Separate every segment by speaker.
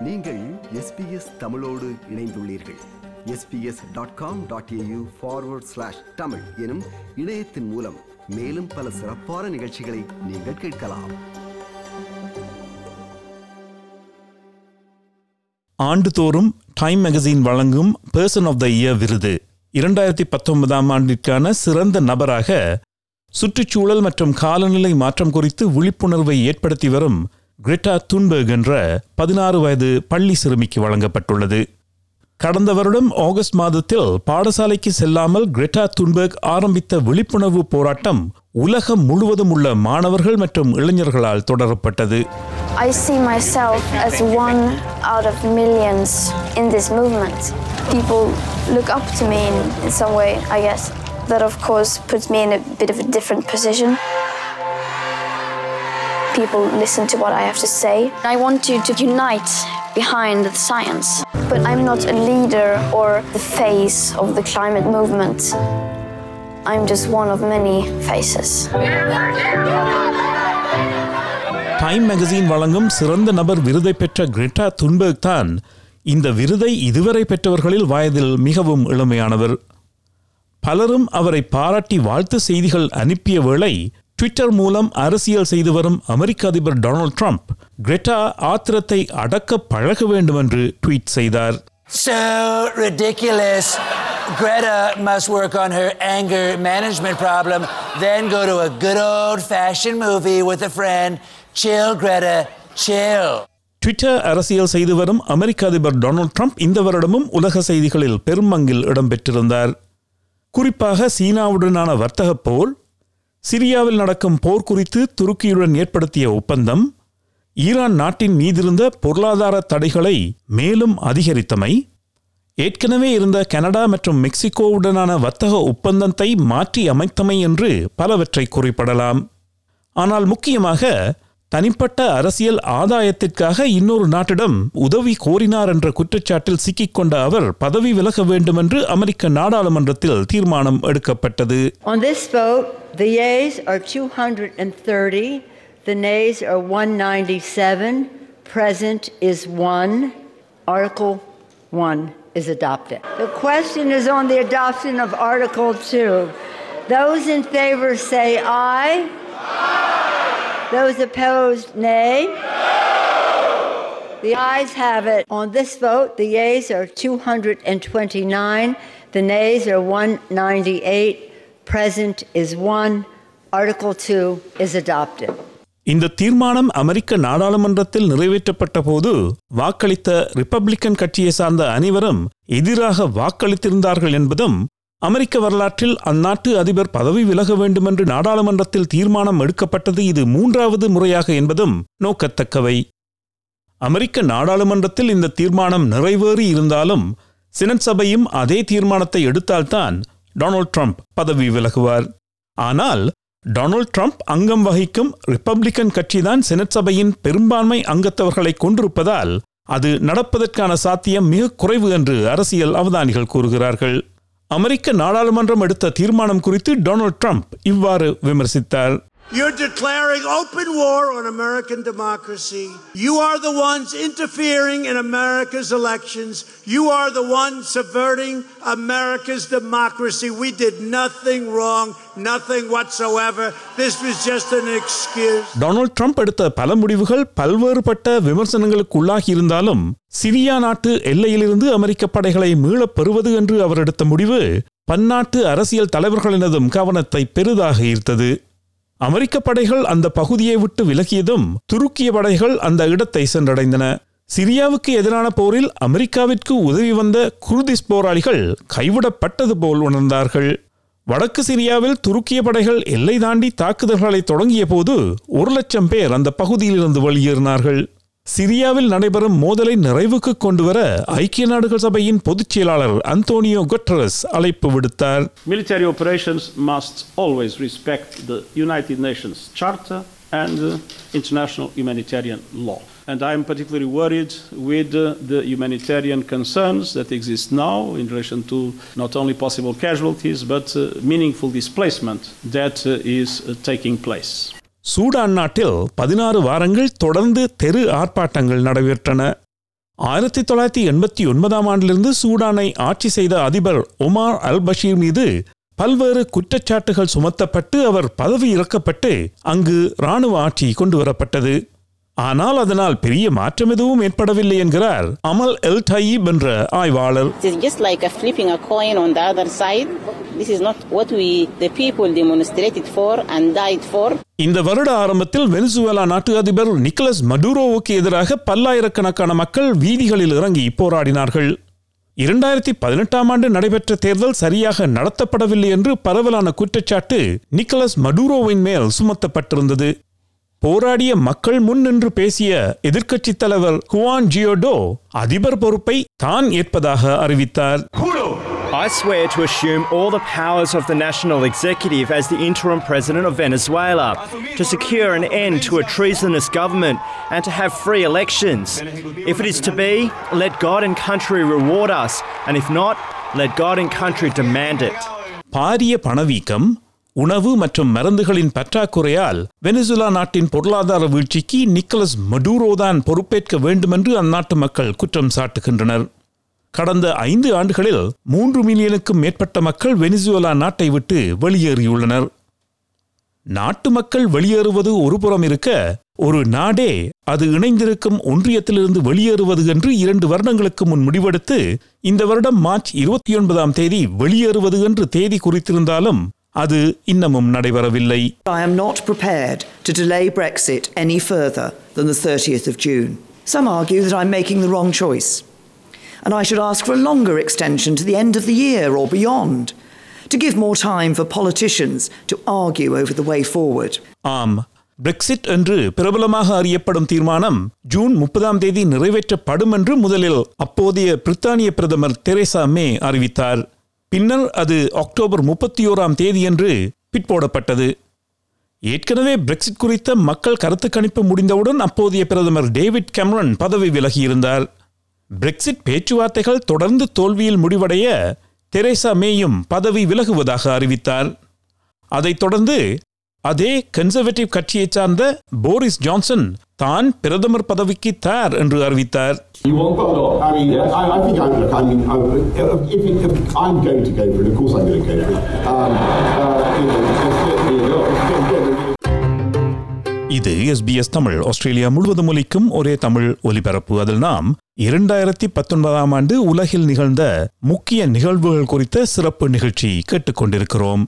Speaker 1: நீங்கள் எஸ்பிஎஸ் தமிழோடு இணைந்துள்ளீர்கள் SBS dot com dot AU forward slash Tamil எனும் இணையத்தின் மூலம் மேலும் பல சிறப்பான நிகழ்ச்சிகளை நீங்கள் கேட்கலாம்
Speaker 2: ஆண்டுதோறும் டைம் மேகசின் வழங்கும் பர்சன் ஆஃப் த இயர் விருது இரண்டாயிரத்தி பத்தொன்பதாம் ஆண்டிற்கான சிறந்த நபராக சுற்றுச்சூழல் மற்றும் காலநிலை மாற்றம் குறித்து விழிப்புணர்வை ஏற்படுத்தி வரும் கிரெட்டா துன்பர்க் என்ற பதினாறு வயது பள்ளி சிறுமிக்கு வழங்கப்பட்டுள்ளது கடந்த வருடம் ஆகஸ்ட் மாதத்தில் பாடசாலைக்கு செல்லாமல் கிரெட்டா துன்பர்க் ஆரம்பித்த விழிப்புணர்வு போராட்டம் உலகம் முழுவதும் உள்ள மாணவர்கள் மற்றும் இளைஞர்களால் தொடரப்பட்டது
Speaker 3: I see myself as one out of millions in this movement. People look up to me in, in some way, I guess. That, of course, puts me in a bit of a different position. People listen to what I have to say. I want you to unite behind the science. But I'm not a leader or the face of the climate movement. I'm just one of many faces.
Speaker 2: Time magazine வழங்கும் சிறந்த நபர் விருதை பெற்ற Creta Thunberg தான் இந்த விருதை இதுவரை பெற்றவர்களில் வயதில் மிகவும் இளமையானவர் பலரும் அவரை பாராட்டி வாழ்த்து செய்திகள் அனுப்பிய வேளை ட்விட்டர் மூலம் அரசியல் செய்து வரும் அமெரிக்க அதிபர் டொனால்ட் ட்ரம்ப் கிரெட்டா ஆத்திரத்தை அடக்க பழக வேண்டும் என்று ட்வீட் செய்தார்
Speaker 4: So ridiculous. Greta must work on her anger management problem, then go to a good old fashioned movie with a friend. Chill, Greta, chill.
Speaker 2: Twitter அரசியல் செய்து வரும் அமெரிக்க அதிபர் டொனால்ட் ட்ரம்ப் இந்த வருடமும் உலக செய்திகளில் பெருமங்கில் இடம்பெற்றிருந்தார் குறிப்பாக சீனாவுடனான வர்த்தக போர் சிரியாவில் நடக்கும் போர் குறித்து துருக்கியுடன் ஏற்படுத்திய ஒப்பந்தம் ஈரான் நாட்டின் மீதிருந்த பொருளாதார தடைகளை மேலும் அதிகரித்தமை ஏற்கனவே இருந்த கனடா மற்றும் மெக்சிகோவுடனான வர்த்தக ஒப்பந்தத்தை மாற்றி அமைத்தமை என்று பலவற்றை குறிப்பிடலாம் ஆனால் முக்கியமாக தனிப்பட்ட அரசியல் ஆதாயத்திற்காக இன்னொரு நாட்டிடம் உதவி கோரினார் என்ற குற்றச்சாட்டில் சிக்கிக்கொண்ட அவர் பதவி விலக வேண்டும் என்று அமெரிக்க நாடாளுமன்றத்தில் தீர்மானம் எடுக்கப்பட்டது
Speaker 5: On this vote, the yeas are 230, the nays are 197, present is 1. Article 1 is adopted. The question is on the adoption of Article 2. Those in favor say aye. Those opposed, nay. The ayes have it. On this vote, the yeas are 229, the nays are 198, present is 1. Article 2 is adopted.
Speaker 2: இந்த தீர்மானம் அமெரிக்க நாடாளுமன்றத்தில் நிறைவேற்றப்பட்ட போது வாக்களித்த Republican கட்சியை சார்ந்த அனைவரும் எதிராக வாக்களித்திருந்தார்கள் என்பதும் அமெரிக்க வரலாற்றில் அந்நாட்டு அதிபர் பதவி விலக வேண்டுமென்று நாடாளுமன்றத்தில் தீர்மானம் எடுக்கப்பட்டது இது மூன்றாவது முறையாக என்பதும் நோக்கத்தக்கவை அமெரிக்க நாடாளுமன்றத்தில் இந்த தீர்மானம் நிறைவேறி இருந்தாலும் செனட் சபையும் அதே தீர்மானத்தை எடுத்தால்தான் டொனால்ட் ட்ரம்ப் பதவி விலகுவார் ஆனால் டொனால்ட் ட்ரம்ப் அங்கம் வகிக்கும் ரிப்பப்ளிக்கன் கட்சிதான் செனட் சபையின் பெரும்பான்மை அங்கத்தவர்களை கொண்டிருப்பதால் அது நடப்பதற்கான சாத்தியம் மிக குறைவு என்று அரசியல் அவதானிகள் கூறுகிறார்கள் அமெரிக்க நாடாளுமன்றம் எடுத்த தீர்மானம் குறித்து டொனால்ட் ட்ரம்ப் இவ்வாறு விமர்சித்தார்
Speaker 6: You're declaring open war on American democracy. You are the ones interfering in America's elections. You are the ones subverting America's democracy. We did nothing wrong, nothing whatsoever. This was just an excuse.
Speaker 2: Donald Trump எடுத்த பல முடிவுகள் பல்வேறுபட்ட விமர்சனங்களுக்கு உள்ளாகி இருந்தாலும் Syria நாட்டு எல்லையிலிருந்து அமெரிக்க படைகளை மீளப் பெறுவது என்று அவர் எடுத்த முடிவு பன்னாட்டு அரசியல் தலைவர்களினதும் கவனத்தை பெரிதாக ஈர்த்தது அமெரிக்க படைகள் அந்த பகுதியை விட்டு விலகியதும் துருக்கிய படைகள் அந்த இடத்தை சென்றடைந்தன சிரியாவுக்கு எதிரான போரில் அமெரிக்காவிற்கு உதவி வந்த குர்திஸ் போராளிகள் கைவிடப்பட்டது போல் உணர்ந்தார்கள் வடக்கு சிரியாவில் துருக்கிய படைகள் எல்லை தாண்டி தாக்குதல்களை தொடங்கிய போது ஒரு லட்சம் பேர் அந்த பகுதியிலிருந்து வெளியேறினார்கள் சிரியாவில் நடைபெறும் மோதலை நிறைவுக்கு கொண்டுவர ஐக்கிய நாடுகள் சபையின் பொதுச் செயலாளர் அந்தோனியோ குட்டரஸ் அழைப்பு விடுத்தார்
Speaker 7: Military operations must always respect the United Nations Charter and uh, international humanitarian law. And I am particularly worried with uh, the humanitarian concerns that exist now in relation to not only possible casualties but uh, meaningful displacement that uh, is uh, taking place.
Speaker 2: Sudan நாட்டில் பதினாறு வாரங்கள் தொடர்ந்து தெரு ஆர்ப்பாட்டங்கள் நடைபெற்றன ஆயிரத்தி தொள்ளாயிரத்தி எண்பத்தி ஒன்பதாம் ஆண்டிலிருந்து சூடானை ஆட்சி செய்த அதிபர் ஒமார் அல் பஷீர் மீது பல்வேறு குற்றச்சாட்டுகள் சுமத்தப்பட்டு அவர் பதவி இறக்கப்பட்டு அங்கு இராணுவ ஆட்சி கொண்டு வரப்பட்டது ஆனால் அதனால் பெரிய மாற்றம் எதுவும் ஏற்படவில்லை என்கிறார் அமல் எல் டையீப் என்ற ஆய்வாளர்
Speaker 8: It is just like a flipping a coin on the other side. This is not what we, the people, demonstrated for and died for.
Speaker 2: இந்த வருட ஆரம்பத்தில் வெனிசுவேலா நாட்டு அதிபர் நிக்கலஸ் மடூரோவுக்கு எதிராக பல்லாயிரக்கணக்கான மக்கள் வீதிகளில் இறங்கி போராடினார்கள் இரண்டாயிரத்தி பதினெட்டாம் ஆண்டு நடைபெற்ற தேர்தல் சரியாக நடத்தப்படவில்லை என்று பரவலான குற்றச்சாட்டு நிக்கலஸ் மடூரோவின் மேல் சுமத்தப்பட்டிருந்தது போராடிய மக்கள் முன் நின்று பேசிய எதிர்க்கட்சித் தலைவர் ஹுவான் ஜியோடோ அதிபர் பொறுப்பை தான் ஏற்பதாக அறிவித்தார்
Speaker 9: I swear to assume all the powers of the national executive as the interim president of Venezuela, to secure an end to a treasonous government and to have free elections. If it is to be, let God and country reward us, and if not, let God and country demand it.
Speaker 2: பாரிய பணவீக்கம் உணவு மற்றும் மருந்துகளின் பற்றாக்குறையால் Venezuela நாட்டின் பொருளாதார வீழ்ச்சிக்கு Nicholas மடூரோ தான் பொறுப்பேற்க வேண்டுமென்று அந்நாட்டு மக்கள் குற்றம் சாட்டுகின்றனர் கடந்த ஐந்து ஆண்டுகளில் மூன்று மில்லியனுக்கும் மேற்பட்ட மக்கள் வெனிசுலா நாட்டை விட்டு வெளியேறியுள்ளனர் நாட்டு மக்கள் வெளியேறுவது ஒருபுறம் இருக்க ஒரு நாடே அது இணைந்திருக்கும் ஒன்றியத்திலிருந்து வெளியேறுவது என்று இரண்டு வருடங்களுக்கு முன் முடிவெடுத்து இந்த வருடம் மார்ச் இருபத்தி ஒன்பதாம் தேதி வெளியேறுவது என்று தேதி குறித்திருந்தாலும் அது இன்னமும் நடைபெறவில்லை
Speaker 10: I am not prepared to delay Brexit any further than the 30th of June. Some argue that I'm making the wrong choice. And I should ask for a longer extension to the end of the year or beyond, to give more time for politicians to argue over the way forward.
Speaker 2: ஆம் Brexit என்று பிரபலமாக அறியப்படும் தீர்மானம் June முப்பதாம் தேதி நிறைவேற்றப்படும் என்று முதலில் அப்போதைய பிரித்தானிய பிரதமர் தெரேசா மே அறிவித்தார் பின்னர் அது அக்டோபர் முப்பத்தி ஓராம் தேதியன்று பிற்போடப்பட்டது ஏற்கனவே பிரெக்சிட் குறித்த மக்கள் கருத்து கணிப்பு முடிந்தவுடன் அப்போதைய பிரதமர் டேவிட் கேமரன் பதவி விலகியிருந்தார் பிரெக்சிட் பேச்சுவார்த்தைகள் தொடர்ந்து தோல்வியில் முடிவடைய தெரேசா மேயும் பதவி விலகுவதாக அறிவித்தார் அதைத் தொடர்ந்து அதே கன்சர்வேட்டிவ் கட்சியைச் சார்ந்த போரிஸ் ஜான்சன் தான் பிரதமர் பதவிக்கு தயார் என்று அறிவித்தார்
Speaker 11: You want that or not? I mean, I, I think I'm, look, I mean, I, if, it, if I'm going to go for it, of course I'm going to go for it. Um, uh, you know, it's, you know,
Speaker 2: இது SBS Tamil Australia முழுவதும் ஒலிக்கும் ஒரே தமிழ் ஒலிபரப்பு அதில் நாம் இரண்டாயிரத்தி பத்தொன்பதாம் ஆண்டு உலகில் நிகழ்ந்த முக்கிய நிகழ்வுகள் குறித்த சிறப்பு நிகழ்ச்சி கேட்டுக்கொண்டிருக்கிறோம்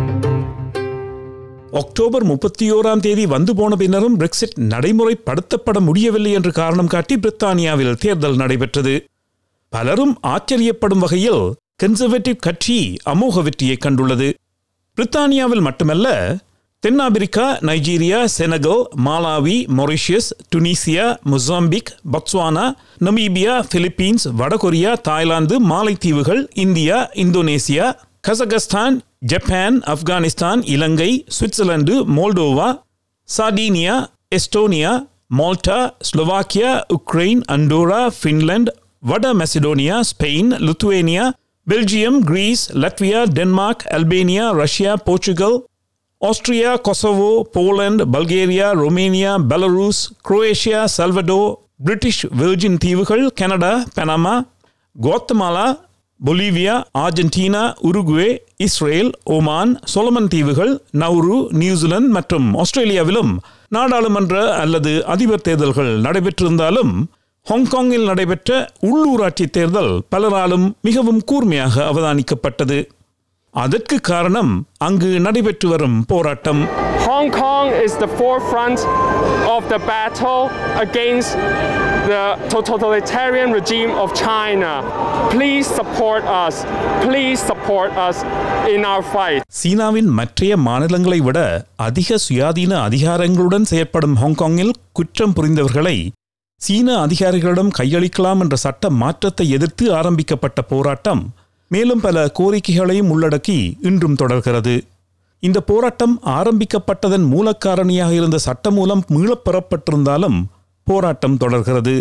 Speaker 2: அக்டோபர் முப்பத்தி ஓராம் தேதி வந்து போன பின்னரும் பிரெக்சிட் நடைமுறைப்படுத்தப்பட முடியவில்லை என்று காரணம் காட்டி பிரித்தானியாவில் தேர்தல் நடைபெற்றது பலரும் ஆச்சரியப்படும் வகையில் கன்சர்வேட்டிவ் கட்சி அமோக வெற்றியை கண்டுள்ளது பிரித்தானியாவில் மட்டுமல்ல தென்னாப்பிரிக்கா Nigeria Senegal Malawi Mauritius Tunisia Mozambique Botswana Namibia Philippines வடகொரியா தாய்லாந்து மாலைத்தீவுகள் India Indonesia Kazakhstan Japan Afghanistan Ilangai Switzerland Moldova Sardinia Estonia Malta Slovakia Ukraine Andorra Finland வட Macedonia Spain Lithuania Belgium Greece Latvia Denmark Albania Russia Portugal Austria Kosovo Poland Bulgaria Romania Belarus Croatia Salvador British Virgin தீவுகள் Canada Panama Guatemala Bolivia Argentina Uruguay Israel Oman Solomon தீவுகள் Nauru New Zealand மற்றும் ஆஸ்திரேலியாவிலும் நாடாளுமன்ற அல்லது அதிபர் தேர்தல்கள் நடைபெற்றிருந்தாலும் ஹாங்காங்கில் நடைபெற்ற உள்ளூராட்சி தேர்தல் பலராலும் மிகவும் கூர்மையாக அவதானிக்கப்பட்டது அதற்கு காரணம் அங்கு நடைபெற்று வரும் போராட்டம்
Speaker 12: Hong Kong is the forefront of the battle against the totalitarian regime of China. Please support us. Please support us in our fight.
Speaker 2: சீனாவின் மற்றைய மாநிலங்களை விட அதிக சுயாதீன அதிகாரங்களுடன் செயற்படும் ஹாங்காங்கில் குற்றம் புரிந்தவர்களை சீன அதிகாரிகளிடம் கையளிக்கலாம் என்ற சட்ட மாற்றத்தை எதிர்த்து ஆரம்பிக்கப்பட்ட போராட்டம் மேலும் பல கோரிக்கைகளையும் உள்ளடக்கி இன்றும் தொடர்கிறது இந்த போராட்டம் ஆரம்பிக்கப்பட்டதன் மூலக்காரணியாக இருந்த சட்டமூலம் மீளப் பெறப்பட்டிருந்தாலும் போராட்டம் தொடர்கிறது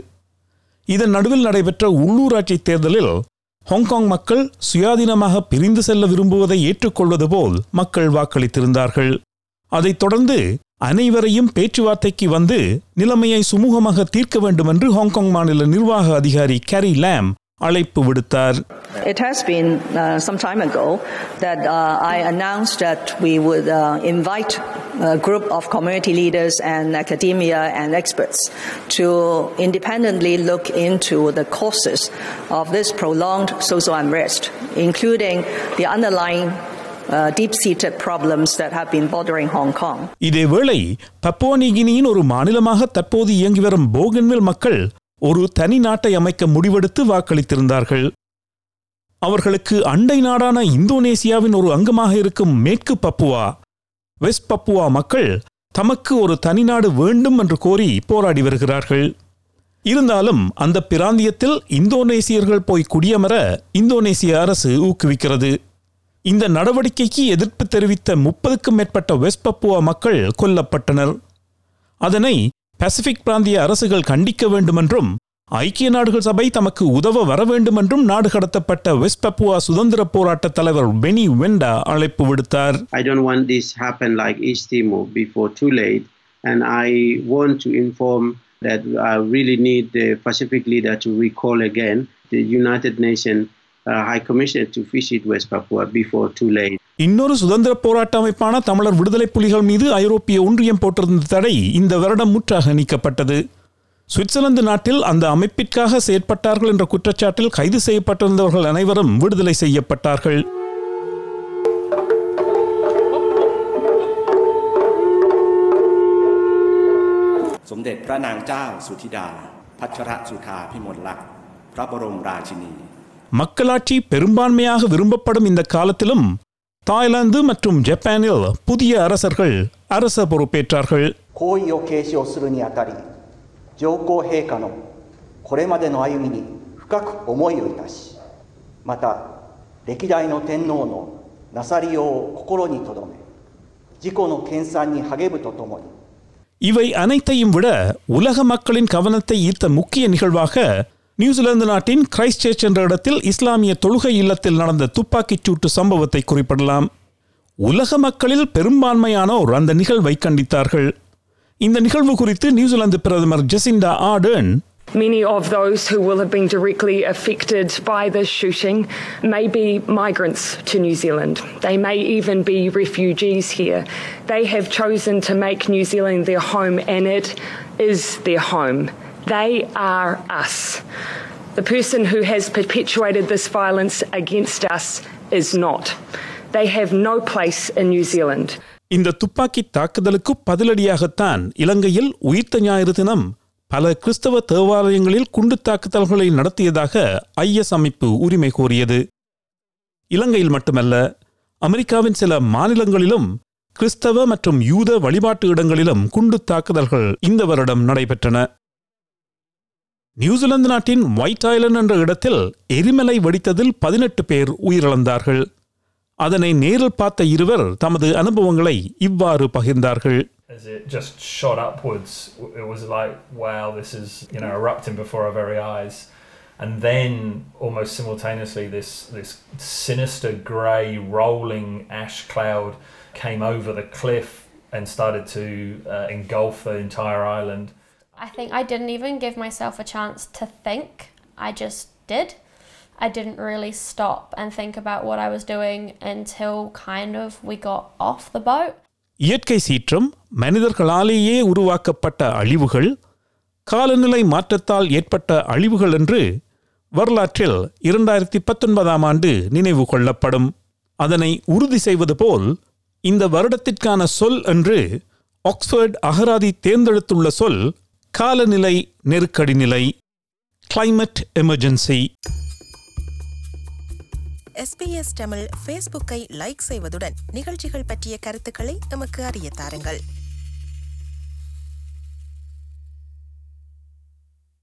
Speaker 2: இதன் நடுவில் நடைபெற்ற உள்ளூராட்சி தேர்தலில் ஹாங்காங் மக்கள் சுயாதீனமாக பிரிந்து செல்ல விரும்புவதை ஏற்றுக்கொள்வது போல் மக்கள் வாக்களித்திருந்தார்கள் அதைத் தொடர்ந்து அனைவரையும் பேச்சுவார்த்தைக்கு வந்து நிலைமையை சுமூகமாக தீர்க்க வேண்டும் என்று ஹாங்காங் மாநில நிர்வாக அதிகாரி கேரி லாம் அழைப்பு விடுத்தார்
Speaker 13: It has been uh, some time ago that uh, I announced that we would uh, invite a group of community leaders and academia and experts to independently look into the causes of this prolonged social unrest, including the underlying uh, deep-seated problems that have been bothering Hong Kong.
Speaker 2: இதேவேளை பப்புவனிகினியின் ஒரு மாநிலமாக தற்போது இயங்கி வரும் Bougainville மக்கள் ஒரு தனி நாட்டை அமைக்க முடிவெடுத்து வாக்களித்திருந்தார்கள் அவர்களுக்கு அண்டை நாடான இந்தோனேசியாவின் ஒரு அங்கமாக இருக்கும் மேற்கு பப்புவா வெஸ்ட் பப்புவா மக்கள் தமக்கு ஒரு தனிநாடு வேண்டும் என்று கோரி போராடி வருகிறார்கள் இருந்தாலும் அந்த பிராந்தியத்தில் இந்தோனேசியர்கள் போய் குடியமர இந்தோனேசிய அரசு ஊக்குவிக்கிறது இந்த நடவடிக்கைக்கு எதிர்ப்பு தெரிவித்த முப்பதுக்கும் மேற்பட்ட வெஸ்ட் பப்புவா மக்கள் கொல்லப்பட்டனர் அதனை பசிபிக் பிராந்திய அரசுகள் கண்டிக்க வேண்டுமென்றும் ஐக்கிய நாடுகள் சபை தமக்கு உதவ வர வேண்டுமென்றும் நாடு கடத்தப்பட்ட வெஸ்ட் பப்புவா சுதந்திர போராட்ட தலைவர் பெனி வெண்டா அழைப்பு விடுத்தார்
Speaker 14: I don't want this happen like East Timor before too late, and I want to inform that I really need the Pacific leader to recall again the United Nations uh, High Commissioner to visit West Papua before too late.
Speaker 2: இன்னொரு சுதந்திர போராட்ட அமைப்பான தமிழர் விடுதலை புலிகள் மீது ஐரோப்பிய ஒன்றியம் போட்டிருந்த தடை இந்த வருடம் முற்றாக நீக்கப்பட்டது சுவிட்சர்லாந்து நாட்டில் அந்த அமைப்பிற்காக செயற்பட்டார்கள் என்ற குற்றச்சாட்டில் கைது செய்யப்பட்டிருந்தவர்கள் அனைவரும் விடுதலை செய்யப்பட்டார்கள்
Speaker 15: สมเด็จพระนางเจ้าสุธิดา พัชรสุธาพิมลลักษณ์พระบรมราชินี
Speaker 2: மக்களாட்சி பெரும்பான்மையாக விரும்பப்படும் இந்த காலத்திலும் தாய்லாந்து மற்றும் ஜப்பானில் புதிய அரசர்கள் அரச பொறுப்பேற்றார்கள்
Speaker 16: 皇位を継承するにあたり上皇陛下のこれまでの歩みに深く思いをいたしまた歴代の天皇のなさりようを心に留め自己の研鑽に励むとともに
Speaker 2: இவை அனைத்தையும் விட உலக மக்களின் கவனத்தை ஈர்த்த முக்கிய நிகழ்வாக நியூசிலாந்து நாட்டின் கிரைஸ்ட் சர்ச் என்ற இடத்தில் இஸ்லாமிய தொழுகை இல்லத்தில் நடந்த துப்பாக்கிச் சூட்டு சம்பவத்தை குறிப்பிடலாம் உலக மக்களில் பெரும்பான்மையானோர் அந்த நிகழ்வை கண்டித்தார்கள் இந்த நிகழ்வு குறித்து நியூசிலாந்து பிரதமர் Jacinda Ardern
Speaker 17: Many of those who will have been directly affected by this shooting may be migrants to New Zealand. They may even be refugees here. They have chosen to make New Zealand their home, and it is their home. They are us. The person who has perpetuated this violence against us is not. They have no place in New Zealand.
Speaker 2: இந்த துப்பாக்கி தாக்குதலுக்கு பதிலடியாகத்தான் இலங்கையில் உயிர்த்த ஞாயிறு தினம் பல கிறிஸ்தவ தேவாலயங்களில் குண்டு தாக்குதல்களை நடத்தியதாக ஐஎஸ் அமைப்பு உரிமை கோரியது இலங்கையில் மட்டுமல்ல அமெரிக்காவின் சில மாநிலங்களிலும் கிறிஸ்தவ மற்றும் யூத வழிபாட்டு இடங்களிலும் குண்டு தாக்குதல்கள் இந்த வருடம் நடைபெற்றன நியூசிலாந்து நாட்டின் ஒயிட் ஐலண்ட் என்ற இடத்தில் எரிமலை வெடித்ததில் பதினெட்டு பேர் உயிரிழந்தார்கள் அதனை நேரில் பார்த்த இருவர் தமது அனுபவங்களை இவ்வாறு பகிர்ந்தார்கள்
Speaker 18: as it just shot upwards, it was like, wow, this is you know erupting before our very eyes. And then, almost simultaneously, this this sinister grey rolling ash cloud came over the cliff and started to uh, engulf the entire island.
Speaker 19: I think I didn't even give myself a chance to think. I just did. I didn't really stop and think about what I was doing until kind of we got off the boat.
Speaker 2: இயற்கை சீற்றம் மனிதர்களாலேயே உருவாக்கப்பட்ட அழிவுகள் காலநிலை மாற்றத்தால் ஏற்பட்ட அழிவுகள் என்று வரலாற்றில் இரண்டாயிரத்தி பத்தொன்பதாம் ஆண்டு நினைவு கொள்ளப்படும் அதனை உறுதி செய்வது போல் இந்த வருடத்திற்கான சொல் என்று ஆக்ஸ்போர்ட் அகராதி தேர்ந்தெடுத்துள்ள சொல் காலநிலை நெருக்கடி நிலை கிளைமேட் எமர்ஜென்சி
Speaker 20: எஸ்பிஎஸ் தமிழ் ஃபேஸ்புக்கை லைக் செய்வதுடன் நிகழ்ச்சிகள் பற்றிய கருத்துக்களை எமக்கு அறிய தாருங்கள்